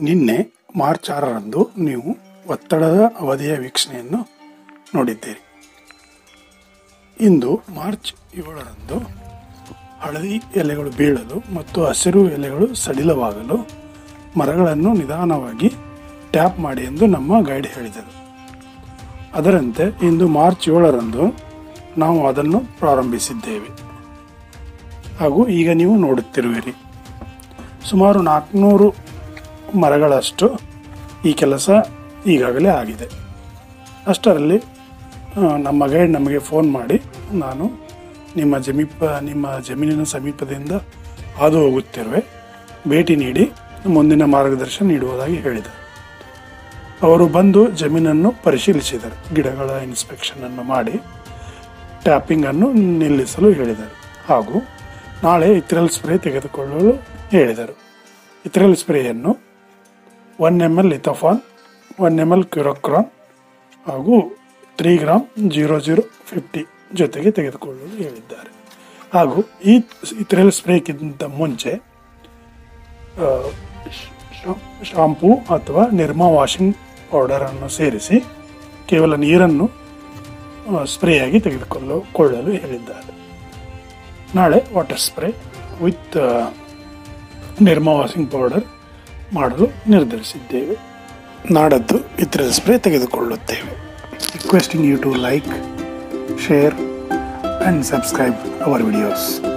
ನಿನ್ನೆ ಮಾರ್ಚ್ ಆರರಂದು ನೀವು ಒತ್ತಡದ ಅವಧಿಯ ವೀಕ್ಷಣೆಯನ್ನು ನೋಡಿದ್ದೀರಿ ಇಂದು ಮಾರ್ಚ್ ಏಳರಂದು ಹಳದಿ ಎಲೆಗಳು ಬೀಳಲು ಮತ್ತು ಹಸಿರು ಎಲೆಗಳು ಸಡಿಲವಾಗಲು ಮರಗಳನ್ನು ನಿಧಾನವಾಗಿ ಟ್ಯಾಪ್ ಮಾಡಿ ಎಂದು ನಮ್ಮ ಗೈಡ್ ಹೇಳಿದರು ಅದರಂತೆ ಇಂದು ಮಾರ್ಚ್ ಏಳರಂದು ನಾವು ಅದನ್ನು ಪ್ರಾರಂಭಿಸಿದ್ದೇವೆ ಹಾಗೂ ಈಗ ನೀವು ನೋಡುತ್ತಿರುವಿರಿ ಸುಮಾರು ನಾಲ್ಕುನೂರು ಮರಗಳಷ್ಟು ಈ ಕೆಲಸ ಈಗಾಗಲೇ ಆಗಿದೆ ಅಷ್ಟರಲ್ಲಿ ಆ, ನಮ್ಮ ಗೈಡ್ ನಮಗೆ ಫೋನ್ ಮಾಡಿ ನಾನು ನಿಮ್ಮ ಜಮೀಪ ನಿಮ್ಮ ಜಮೀನಿನ ಸಮೀಪದಿಂದ ಹಾದು ಹೋಗುತ್ತಿರುವೆ ಭೇಟಿ ನೀಡಿ ಮುಂದಿನ ಮಾರ್ಗದರ್ಶನ ನೀಡುವುದಾಗಿ ಹೇಳಿದರು ಅವರು ಬಂದು ಜಮೀನನ್ನು ಪರಿಶೀಲಿಸಿದರು ಗಿಡಗಳ ಇನ್ಸ್ಪೆಕ್ಷನ್ ಅನ್ನು ಮಾಡಿ ಟ್ಯಾಪಿಂಗ್ ಅನ್ನು ನಿಲ್ಲಿಸಲು ಹೇಳಿದರು ಹಾಗೂ ನಾಳೆ ಇಥ್ರಲ್ ಸ್ಪ್ರೇ ತೆಗೆದುಕೊಳ್ಳಲು ಹೇಳಿದರು ಇಥ್ರಲ್ ಸ್ಪ್ರೇಯನ್ನು ಒನ್ ಎಮ್ ಎಲ್ ಲಿಥೋಫಾನ್ ಒನ್ ಎಮ್ ಎಲ್ ಕ್ಯುರೋಕ್ರಾನ್ ಹಾಗೂ three gram zero zero fifty ಜೊತೆಗೆ ತೆಗೆದುಕೊಳ್ಳಲು ಹೇಳಿದ್ದಾರೆ ಹಾಗೂ ಈ ಇಥ್ರಲ್ ಸ್ಪ್ರೇಕ್ಕಿಂತ ಮುಂಚೆ ಆ, ಶಾ- ಶಾಂಪೂ ಅಥವಾ ನಿರ್ಮಾ ವಾಷಿಂಗ್ ಪೌಡರನ್ನು ಸೇರಿಸಿ ಕೇವಲ ನೀರನ್ನು ಆ, ಸ್ಪ್ರೇಯಾಗಿ ತೆಗೆದುಕೊಳ್ಳಲು ಕೊಳ್ಳಲು ಹೇಳಿದ್ದಾರೆ ನಾಳೆ water spray with Nirma washing powder ಮಾಡಲು ನಿರ್ಧರಿಸಿದ್ದೇವೆ ನಾಡದ್ದು ಇತರ ಸ್ಪ್ರೇ ತೆಗೆದುಕೊಳ್ಳುತ್ತೇವೆ requesting you to like share and subscribe our videos